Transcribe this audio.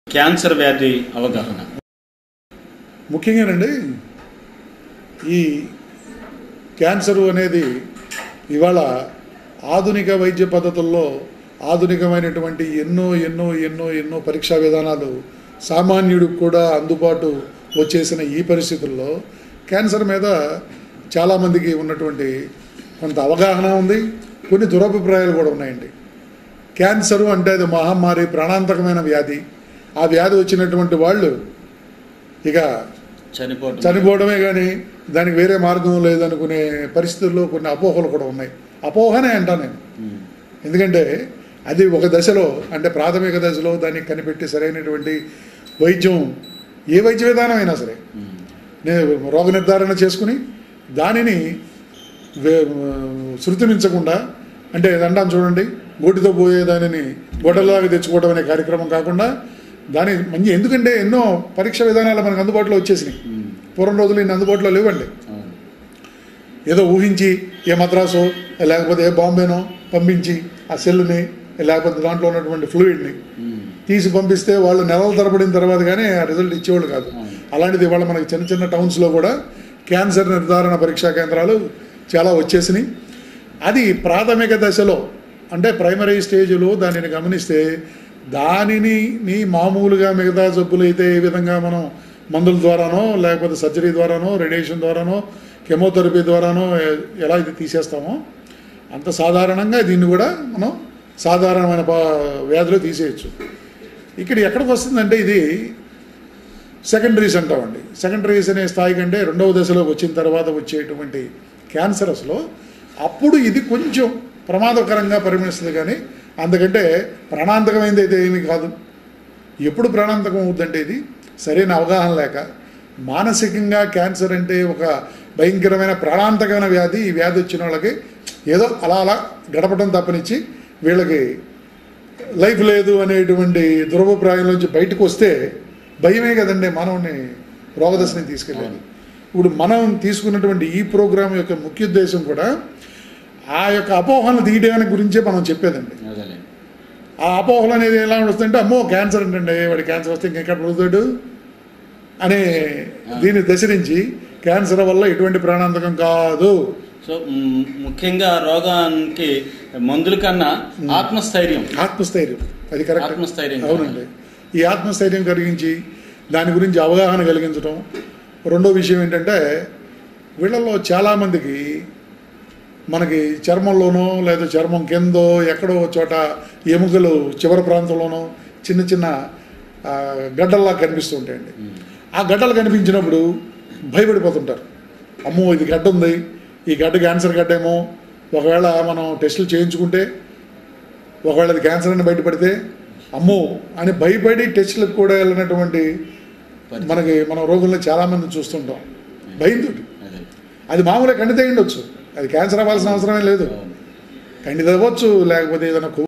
Cancer వ్యాధి అవగాహన ముఖ్యంగానండి ఈ క్యాన్సరు అనేది ఇవాళ ఆధునిక వైద్య పద్ధతుల్లో ఆధునికమైనటువంటి ఎన్నో ఎన్నో ఎన్నో ఎన్నో పరీక్షా విధానాలు సామాన్యుడికి కూడా అందుబాటు వచ్చేసిన ఈ పరిస్థితుల్లో క్యాన్సర్ మీద చాలామందికి ఉన్నటువంటి కొంత అవగాహన ఉంది కొన్ని దురభిప్రాయాలు కూడా ఉన్నాయండి క్యాన్సరు అంటే అది మహమ్మారి ప్రాణాంతకమైన వ్యాధి ఆ వ్యాధి వచ్చినటువంటి వాళ్ళు ఇక చనిపోవడం చనిపోవడమే కానీ దానికి వేరే మార్గం లేదనుకునే పరిస్థితుల్లో కొన్ని అపోహలు కూడా ఉన్నాయి అపోహనే అంటాను నేను ఉమ్. ఎందుకంటే అది ఒక దశలో అంటే ప్రాథమిక దశలో దాన్ని కనిపెట్టి సరైనటువంటి వైద్యం ఏ వైద్య విధానం అయినా సరే ఉమ్. నేను రోగ నిర్ధారణ చేసుకుని దానిని వే- శృతి మించకుండా అంటే అంటాం చూడండి గోటితో పోయే దానిని గొడ్డలాగా తెచ్చుకోవడం అనే కార్యక్రమం కాకుండా దాని మంచి ఎందుకంటే ఎన్నో పరీక్ష విధానాలు మనకు అందుబాటులో వచ్చేసినాయి ఉమ్. పూర్వం రోజులు ఇన్ని అందుబాటులో లేవండి అవును. ఏదో ఊహించి ఏ మద్రాసో లేకపోతే ఏ బాంబేనో పంపించి ఆ సెల్ని లేకపోతే దాంట్లో ఉన్నటువంటి ఫ్లూయిడ్ని ఉమ్. తీసి పంపిస్తే వాళ్ళు నెలల తరబడిన తర్వాత కానీ ఆ రిజల్ట్ ఇచ్చేవాళ్ళు కాదు అవును. అలాంటిది ఇవాళ మనకి చిన్న చిన్న టౌన్స్లో కూడా క్యాన్సర్ నిర్ధారణ పరీక్షా కేంద్రాలు చాలా వచ్చేసినాయి అది ప్రాథమిక దశలో అంటే ప్రైమరీ స్టేజ్లో దానిని గమనిస్తే దానిని నీ మామూలుగా మిగతా జబ్బులు అయితే ఏ విధంగా మనం మందుల ద్వారానో లేకపోతే సర్జరీ ద్వారానో రేడియేషన్ ద్వారానో కెమోథెరపీ ద్వారానో ఎ- ఎలా ఇది తీసేస్తామో అంత సాధారణంగా దీన్ని కూడా మనం సాధారణమైన ప- వ్యాధిలో తీసేయచ్చు ఇక్కడ ఎక్కడికి వస్తుందంటే ఇది సెకండరీస్ అంటామండి సెకండరీస్ అనే స్థాయి కంటే రెండవ దశలోకి వచ్చిన తర్వాత వచ్చేటువంటి క్యాన్సరస్లో అప్పుడు ఇది కొంచెం ప్రమాదకరంగా పరిగణిస్తుంది కానీ అందుకంటే ప్రాణాంతకమైనది అయితే ఏమీ కాదు ఎప్పుడు ప్రాణాంతకం అవుద్దంటే ఇది సరైన అవగాహన లేక మానసికంగా క్యాన్సర్ అంటే ఒక భయంకరమైన ప్రాణాంతకమైన వ్యాధి ఈ వ్యాధి వచ్చిన వాళ్ళకి ఏదో అలా అలా గడపడం తప్పనిచ్చి వీళ్ళకి లైఫ్ లేదు అనేటువంటి దురభిప్రాయం నుంచి బయటకు వస్తే భయమే కదండి మానవుని రోగదశని తీసుకెళ్ళేది ఇప్పుడు మనం తీసుకున్నటువంటి ఈ ప్రోగ్రాం యొక్క ముఖ్య ఉద్దేశం కూడా ఆ యొక్క అపోహలను తీయడానికి గురించే మనం చెప్పేదండి అదేలే ఆ అపోహలు అనేది ఎలా వస్తుందంటే అమ్మో క్యాన్సర్ అంటే వాడి క్యాన్సర్ వస్తే ఇంకెక్కడ బ్రతుకుతాడు అనే దీన్ని దశరించి క్యాన్సర్ వల్ల ఎటువంటి ప్రాణాంతకం కాదు సో మ్, ముఖ్యంగా రోగానికి మందుల కన్నా ఆత్మస్థైర్యం ఆత్మస్థైర్యం అది కరెక్ట్ ఆత్మస్థైర్యం అవునండి ఈ ఆత్మస్థైర్యం కలిగించి దాని గురించి అవగాహన కలిగించడం రెండో విషయం ఏంటంటే వీళ్ళల్లో చాలామందికి మనకి చర్మంలోనో లేదా చర్మం కిందో ఎక్కడో ఒక చోట ఎముకలు చివరి ప్రాంతంలోనో చిన్న చిన్న ఆ, గడ్డల్లా కనిపిస్తూ ఉంటాయండి ఆ గడ్డలు కనిపించినప్పుడు భయపడిపోతుంటారు అమ్మో ఇది గడ్డ ఉంది ఈ గడ్డ క్యాన్సర్ గడ్డేమో ఒకవేళ మనం టెస్టులు చేయించుకుంటే ఒకవేళ అది క్యాన్సర్ అని బయటపడితే అమ్మో అని భయపడి టెస్టులకు కూడా వెళ్ళినటువంటి మనకి మన రోగుల్లో చాలామంది చూస్తుంటాం భయంతో అదే అది మామూలుగా కండితే ఉండొచ్చు అది క్యాన్సర్ అవ్వాల్సిన అవసరమే లేదు అవును. కండిత అవ్వచ్చు లేకపోతే ఏదైనా